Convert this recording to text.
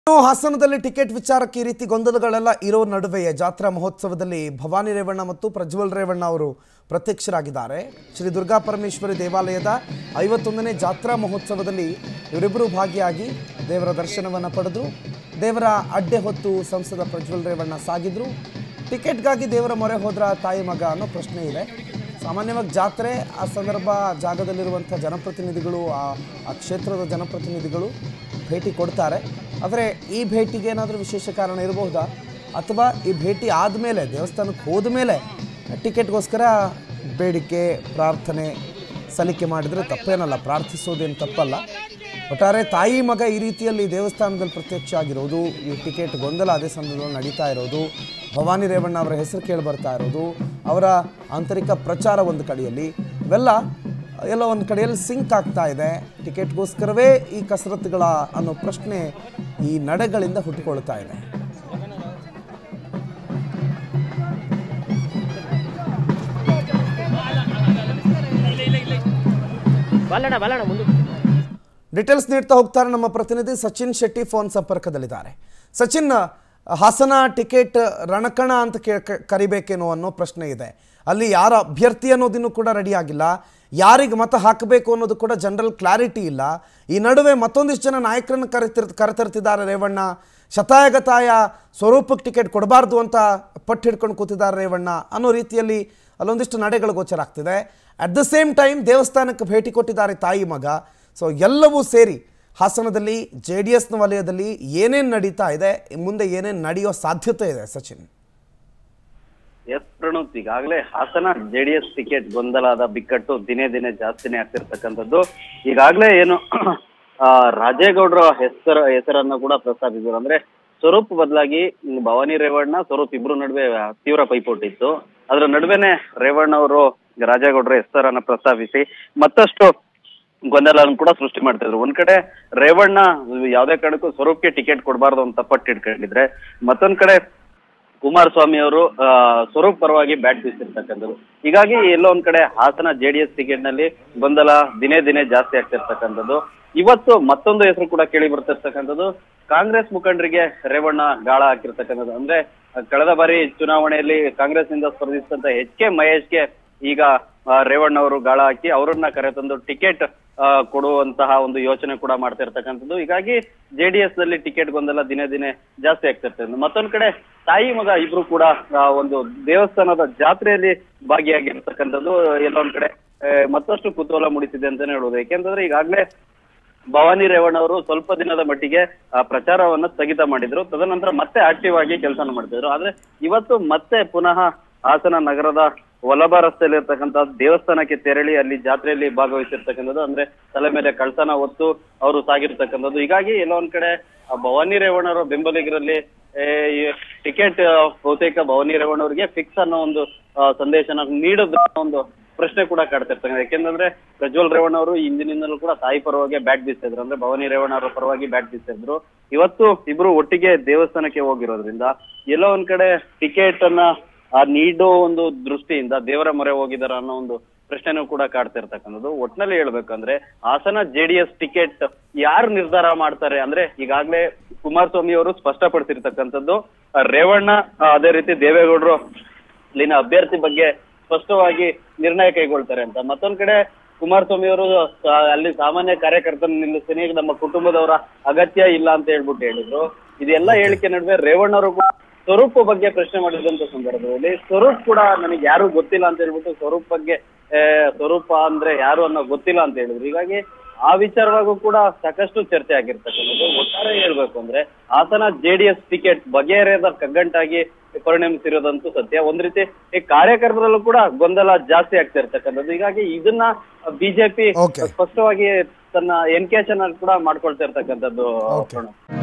ಇನ್ನು ಹಾಸನದಲ್ಲಿ ಟಿಕೆಟ್ ವಿಚಾರಕ್ಕೆ ಈ ರೀತಿ ಗೊಂದಲಗಳೆಲ್ಲ ಇರೋ ನಡುವೆಯೇ ಜಾತ್ರಾ ಮಹೋತ್ಸವದಲ್ಲಿ ಭವಾನಿ ರೇವಣ್ಣ ಮತ್ತು ಪ್ರಜ್ವಲ್ ರೇವಣ್ಣ ಅವರು ಪ್ರತ್ಯಕ್ಷರಾಗಿದ್ದಾರೆ ಶ್ರೀ ದುರ್ಗಾ ಪರಮೇಶ್ವರಿ ದೇವಾಲಯದ ಐವತ್ತೊಂದನೇ ಜಾತ್ರಾ ಮಹೋತ್ಸವದಲ್ಲಿ ಇವರಿಬ್ಬರು ಭಾಗಿಯಾಗಿ ದೇವರ ದರ್ಶನವನ್ನು ಪಡೆದು ದೇವರ ಅಡ್ಡೆ ಹೊತ್ತು ಸಂಸದ ಪ್ರಜ್ವಲ್ ರೇವಣ್ಣ ಸಾಗಿದ್ರು ಟಿಕೆಟ್ಗಾಗಿ ದೇವರ ಮೊರೆ ಹೋದ್ರ ತಾಯಿ ಮಗ ಅನ್ನೋ ಪ್ರಶ್ನೆ ಇದೆ ಸಾಮಾನ್ಯವಾಗಿ ಜಾತ್ರೆ ಆ ಸಂದರ್ಭ ಆ ಜಾಗದಲ್ಲಿರುವಂಥ ಜನಪ್ರತಿನಿಧಿಗಳು ಆ ಆ ಕ್ಷೇತ್ರದ ಜನಪ್ರತಿನಿಧಿಗಳು ಭೇಟಿ ಕೊಡ್ತಾರೆ ಆದರೆ ಈ ಭೇಟಿಗೆ ಏನಾದರೂ ವಿಶೇಷ ಕಾರಣ ಇರಬಹುದಾ ಅಥವಾ ಈ ಭೇಟಿ ಆದಮೇಲೆ ದೇವಸ್ಥಾನಕ್ಕೆ ಹೋದ ಮೇಲೆ ಟಿಕೆಟ್ಗೋಸ್ಕರ ಬೇಡಿಕೆ ಪ್ರಾರ್ಥನೆ ಸಲ್ಲಿಕೆ ಮಾಡಿದರೆ ತಪ್ಪೇನಲ್ಲ ಪ್ರಾರ್ಥಿಸೋದೇನು ತಪ್ಪಲ್ಲ ಒಟ್ಟಾರೆ ತಾಯಿ ಮಗ ಈ ರೀತಿಯಲ್ಲಿ ದೇವಸ್ಥಾನದಲ್ಲಿ ಪ್ರತ್ಯಕ್ಷ ಆಗಿರೋದು ಈ ಟಿಕೆಟ್ ಗೊಂದಲ ಅದೇ ಸಂದರ್ಭದಲ್ಲಿ ನಡೀತಾ ಇರೋದು ಭವಾನಿ ರೇವಣ್ಣ ಅವರ ಹೆಸರು ಕೇಳಿ ಬರ್ತಾ ಇರೋದು ಅವರ ಆಂತರಿಕ ಪ್ರಚಾರ ಒಂದು ಕಡೆಯಲ್ಲಿ ಇವೆಲ್ಲ ಎಲ್ಲ ಒಂದು ಕಡೆಯಲ್ಲಿ ಸಿಂಕ್ ಆಗ್ತಾ ಇದೆ ಟಿಕೆಟ್ಗೋಸ್ಕರವೇ ಈ ಕಸರತ್ತುಗಳ ಅನ್ನೋ ಪ್ರಶ್ನೆ ಈ ನಡೆಗಳಿಂದ ಹುಟ್ಟಿಕೊಳ್ತಾ ಇದೆ ಬಲ್ಲಣ ಬಲ್ಲಣ ಮುಂದೆ ಡೀಟೇಲ್ಸ್ ನೀಡ್ತಾ ಹೋಗ್ತಾರೆ ನಮ್ಮ ಪ್ರತಿನಿಧಿ ಸಚಿನ್ ಶೆಟ್ಟಿ ಫೋನ್ ಸಂಪರ್ಕದಲ್ಲಿದ್ದಾರೆ ಸಚಿನ್ ಹಾಸನ ಟಿಕೆಟ್ ರಣಕಣ ಅಂತ ಕೇ ಕ- ಕರಿಬೇಕೇನೋ ಅನ್ನೋ ಪ್ರಶ್ನೆ ಇದೆ ಅಲ್ಲಿ ಯಾರ ಅಭ್ಯರ್ಥಿ ಅನ್ನೋದಿನ್ನೂ ಕೂಡ ರೆಡಿ ಆಗಿಲ್ಲ ಯಾರಿಗೆ ಮತ ಹಾಕಬೇಕು ಅನ್ನೋದು ಕೂಡ ಜನರಲ್ ಕ್ಲಾರಿಟಿ ಇಲ್ಲ ಈ ನಡುವೆ ಮತ್ತೊಂದಿಷ್ಟು ಜನ ನಾಯಕರನ್ನು ಕರೆತಿರ್ ಕರೆತರ್ತಿದ್ದಾರೆ ರೇವಣ್ಣ ಶತಾಯಗತಾಯ ಸ್ವರೂಪಕ್ಕೆ ಟಿಕೆಟ್ ಕೊಡಬಾರ್ದು ಅಂತ ಪಟ್ಟು ಹಿಡ್ಕೊಂಡು ಕೂತಿದ್ದಾರೆ ರೇವಣ್ಣ ಅನ್ನೋ ರೀತಿಯಲ್ಲಿ ಅಲ್ಲೊಂದಿಷ್ಟು ನಡೆಗಳು ಗೋಚರ ಆಗ್ತಿದೆ ಅಟ್ ದ ಸೇಮ್ ಟೈಮ್ ದೇವಸ್ಥಾನಕ್ಕೆ ಭೇಟಿ ಕೊಟ್ಟಿದ್ದಾರೆ ತಾಯಿ ಮಗ ಸೊ ಎಲ್ಲವೂ ಸೇರಿ ಹಾಸನದಲ್ಲಿ ಜೆ ಡಿ ಎಸ್ನ ವಲಯದಲ್ಲಿ ಏನೇನು ನಡೀತಾ ಇದೆ ಮುಂದೆ ಏನೇನು ನಡೆಯೋ ಸಾಧ್ಯತೆ ಇದೆ ಸಚಿನ್ ಎಸ್ ಪ್ರಣೋತ್ ಈಗಾಗಲೇ ಹಾಸನ ಜೆಡಿಎಸ್ ಟಿಕೆಟ್ ಗೊಂದಲದ ಬಿಕ್ಕಟ್ಟು ದಿನೇ ದಿನೇ ಜಾಸ್ತಿನೇ ಆಗ್ತಿರ್ತಕ್ಕಂಥದ್ದು ಈಗಾಗಲೇ ಏನು ಆ, ರಾಜೇಗೌಡರ ಹೆಸರು ಹೆಸರನ್ನು ಕೂಡ ಪ್ರಸ್ತಾಪಿಸಿದ್ರು ಅಂದ್ರೆ ಸ್ವರೂಪ್ ಬದಲಾಗಿ ಭವಾನಿ ರೇವಣ್ಣ ಸ್ವರೂಪ್ ಇಬ್ರು ನಡುವೆ ತೀವ್ರ ಪೈಪೋಟಿ ಇತ್ತು ಅದರ ನಡುವೆನೆ ರೇವಣ್ಣ ಅವರು ರಾಜೇಗೌಡರ ಹೆಸರನ್ನ ಪ್ರಸ್ತಾಪಿಸಿ ಮತ್ತಷ್ಟು ಗೊಂದಲವನ್ನು ಕೂಡ ಸೃಷ್ಟಿ ಮಾಡ್ತಿದ್ರು ಒಂದ್ ಕಡೆ ರೇವಣ್ಣ ಯಾವ್ದೇ ಕಾರಣಕ್ಕೂ ಸ್ವರೂಪ್ಗೆ ಟಿಕೆಟ್ ಕೊಡಬಾರ್ದು ಅಂತ ಪಟ್ಟು ಇಟ್ಕೊಂಡಿದ್ರೆ ಮತ್ತೊಂದ್ ಕಡೆ ಕುಮಾರಸ್ವಾಮಿ ಅವರು ಆ, ಸ್ವರೂಪ್ ಪರವಾಗಿ ಬ್ಯಾಟ್ ಬೀಸಿರ್ತಕ್ಕಂಥದ್ದು ಹೀಗಾಗಿ ಎಲ್ಲೋ ಒಂದ್ ಕಡೆ ಹಾಸನ ಜೆಡಿಎಸ್ ಟಿಕೆಟ್ ನಲ್ಲಿ ಗೊಂದಲ ದಿನೇ ದಿನೇ ಜಾಸ್ತಿ ಆಗ್ತಿರ್ತಕ್ಕಂಥದ್ದು ಇವತ್ತು ಮತ್ತೊಂದು ಹೆಸರು ಕೂಡ ಕೇಳಿ ಬರ್ತಿರ್ತಕ್ಕಂಥದ್ದು ಕಾಂಗ್ರೆಸ್ ಮುಖಂಡರಿಗೆ ರೇವಣ್ಣ ಗಾಳ ಹಾಕಿರ್ತಕ್ಕಂಥದ್ದು ಅಂದ್ರೆ ಕಳೆದ ಬಾರಿ ಚುನಾವಣೆಯಲ್ಲಿ ಕಾಂಗ್ರೆಸ್ ನಿಂದ ಸ್ಪರ್ಧಿಸಿದಂತ ಎಚ್ ಕೆ ಮಹೇಶ್ಗೆ ಈಗ ಆ, ರೇವಣ್ಣ ಅವರು ಗಾಳ ಹಾಕಿ ಅವರನ್ನ ಕರೆತಂದು ಟಿಕೆಟ್ ಕೊಡುವಂತಹ ಒಂದು ಯೋಚನೆ ಕೂಡ ಮಾಡ್ತಾ ಇರ್ತಕ್ಕಂಥದ್ದು ಹೀಗಾಗಿ ಜೆಡಿಎಸ್ ನಲ್ಲಿ ಟಿಕೆಟ್ ಗೊಂದಲ ದಿನೇ ದಿನೇ ಜಾಸ್ತಿ ಆಗ್ತಿರ್ತದೆ ಮತ್ತೊಂದ್ ಕಡೆ ತಾಯಿ ಮಗ ಇಬ್ರು ಕೂಡ ಆ, ಒಂದು ದೇವಸ್ಥಾನದ ಜಾತ್ರೆಯಲ್ಲಿ ಭಾಗಿಯಾಗಿರ್ತಕ್ಕಂಥದ್ದು ಎಲ್ಲೊಂದ್ ಕಡೆ ಆ, ಮತ್ತಷ್ಟು ಕುತೂಹಲ ಮೂಡಿಸಿದೆ ಅಂತಾನೆ ಹೇಳ್ಬೋದು ಯಾಕೆಂತಂದ್ರೆ ಈಗಾಗಲೇ ಭವಾನಿ ರೇವಣ್ಣ ಅವರು ಸ್ವಲ್ಪ ದಿನದ ಮಟ್ಟಿಗೆ ಆ, ಪ್ರಚಾರವನ್ನ ಸ್ಥಗಿತ ಮಾಡಿದ್ರು ತದನಂತರ ಮತ್ತೆ ಆಕ್ಟಿವ್ ಆಗಿ ಕೆಲಸ ಮಾಡ್ತಿದ್ರು ಆದ್ರೆ ಇವತ್ತು ಮತ್ತೆ ಪುನಃ ಹಾಸನ ನಗರದ ವಲಭ ರಸ್ತೆಯಲ್ಲಿ ಇರ್ತಕ್ಕಂಥ ದೇವಸ್ಥಾನಕ್ಕೆ ತೆರಳಿ ಅಲ್ಲಿ ಜಾತ್ರೆಯಲ್ಲಿ ಭಾಗವಹಿಸಿರ್ತಕ್ಕಂಥದ್ದು ಅಂದ್ರೆ ತಲೆ ಮೇಲೆ ಕಳ್ತನ ಹೊತ್ತು ಅವರು ಸಾಗಿರ್ತಕ್ಕಂಥದ್ದು ಹೀಗಾಗಿ ಎಲ್ಲೋ ಒಂದ್ ಕಡೆ ಆ ಭವಾನಿ ರೇವಣ್ಣವರ ಬೆಂಬಲಿಗರಲ್ಲಿ ಏ, ಈ ಟಿಕೆಟ್ ಆ, ಬಹುತೇಕ ಭವಾನಿ ರೇವಣ್ಣ ಅವರಿಗೆ ಫಿಕ್ಸ್ ಅನ್ನೋ ಒಂದು ಆ, ಸಂದೇಶನ ನೀಡೋದ್ರ ಒಂದು ಪ್ರಶ್ನೆ ಕೂಡ ಕಾಡ್ತಿರ್ತಕ್ಕಂಥ ಯಾಕೆಂದ್ರೆ ಪ್ರಜ್ವಲ್ ರೇವಣ್ಣ ಅವರು ಹಿಂದಿನಿಂದಲೂ ಕೂಡ ತಾಯಿ ಪರವಾಗಿ ಬ್ಯಾಟ್ ಬೀಸ್ತಿದ್ರು ಅಂದ್ರೆ ಭವಾನಿ ರೇವಣ್ಣ ಅವರ ಪರವಾಗಿ ಬ್ಯಾಟ್ ಬೀಸ್ತಿದ್ರು ಇವತ್ತು ಇಬ್ರು ಒಟ್ಟಿಗೆ ದೇವಸ್ಥಾನಕ್ಕೆ ಹೋಗಿರೋದ್ರಿಂದ ಎಲ್ಲೋ ಒಂದ್ ಕಡೆ ಟಿಕೆಟ್ ಅನ್ನ ಆ ನೀಡೋ ಒಂದು ದೃಷ್ಟಿಯಿಂದ ದೇವರ ಮೊರೆ ಹೋಗಿದಾರ ಅನ್ನೋ ಒಂದು ಪ್ರಶ್ನೆನೂ ಕೂಡ ಕಾಡ್ತಿರ್ತಕ್ಕಂಥದ್ದು ಒಟ್ನಲ್ಲಿ ಹೇಳ್ಬೇಕಂದ್ರೆ ಹಾಸನ ಜೆಡಿಎಸ್ ಟಿಕೆಟ್ ಯಾರು ನಿರ್ಧಾರ ಮಾಡ್ತಾರೆ ಅಂದ್ರೆ ಈಗಾಗ್ಲೇ ಕುಮಾರಸ್ವಾಮಿ ಅವರು ಸ್ಪಷ್ಟಪಡಿಸಿರ್ತಕ್ಕಂಥದ್ದು ಆ, ರೇವಣ್ಣ ಆ, ಅದೇ ರೀತಿ ದೇವೇಗೌಡರು ಇಲ್ಲಿನ ಅಭ್ಯರ್ಥಿ ಬಗ್ಗೆ ಸ್ಪಷ್ಟವಾಗಿ ನಿರ್ಣಯ ಕೈಗೊಳ್ತಾರೆ ಅಂತ ಮತ್ತೊಂದ್ ಕಡೆ ಕುಮಾರಸ್ವಾಮಿ ಅವರು ಅಲ್ಲಿ ಸಾಮಾನ್ಯ ಕಾರ್ಯಕರ್ತನ ನಿಲ್ಲಿಸ್ತೀನಿ ಈಗ ನಮ್ಮ ಕುಟುಂಬದವರ ಅಗತ್ಯ ಇಲ್ಲ ಅಂತ ಹೇಳ್ಬಿಟ್ಟು ಹೇಳಿದ್ರು ಇದೆಲ್ಲ ಹೇಳಿಕೆ ನಡುವೆ ರೇವಣ್ಣ ಅವರು ಕೂಡ ಸ್ವರೂಪ್ ಬಗ್ಗೆ ಪ್ರಶ್ನೆ ಮಾಡಿದಂತ ಸಂದರ್ಭದಲ್ಲಿ ಸ್ವರೂಪ್ ಕೂಡ ನನಗೆ ಯಾರು ಗೊತ್ತಿಲ್ಲ ಅಂತ ಹೇಳ್ಬಿಟ್ಟು ಸ್ವರೂಪ್ ಬಗ್ಗೆ ಆ, ಸ್ವರೂಪ ಅಂದ್ರೆ ಯಾರು ಅನ್ನೋ ಗೊತ್ತಿಲ್ಲ ಅಂತ ಹೇಳಿದ್ರು ಹೀಗಾಗಿ ಆ ವಿಚಾರವಾಗೂ ಕೂಡ ಸಾಕಷ್ಟು ಚರ್ಚೆ ಆಗಿರ್ತಕ್ಕಂಥದ್ದು ಒಟ್ಟಾರೆ ಹೇಳ್ಬೇಕು ಅಂದ್ರೆ ಹಾಸನ ಜೆಡಿಎಸ್ ಟಿಕೆಟ್ ಬಗೆಹರಿಯದ ಕಗ್ಗಂಟಾಗಿ ಪರಿಣಮಿಸಿರೋದಂತೂ ಸತ್ಯ ಒಂದ್ ರೀತಿ ಈ ಕಾರ್ಯಕರ್ತರಲ್ಲೂ ಕೂಡ ಗೊಂದಲ ಜಾಸ್ತಿ ಆಗ್ತಾ ಇರ್ತಕ್ಕಂಥದ್ದು ಹೀಗಾಗಿ ಇದನ್ನ ಬಿಜೆಪಿ Okay. ಸ್ಪಷ್ಟವಾಗಿ ತನ್ನ ಎನ್ಕೇಶನ್ ಕೂಡ ಮಾಡ್ಕೊಳ್ತಾ ಇರ್ತಕ್ಕಂಥದ್ದು Okay. ಪ್ರಣವ್.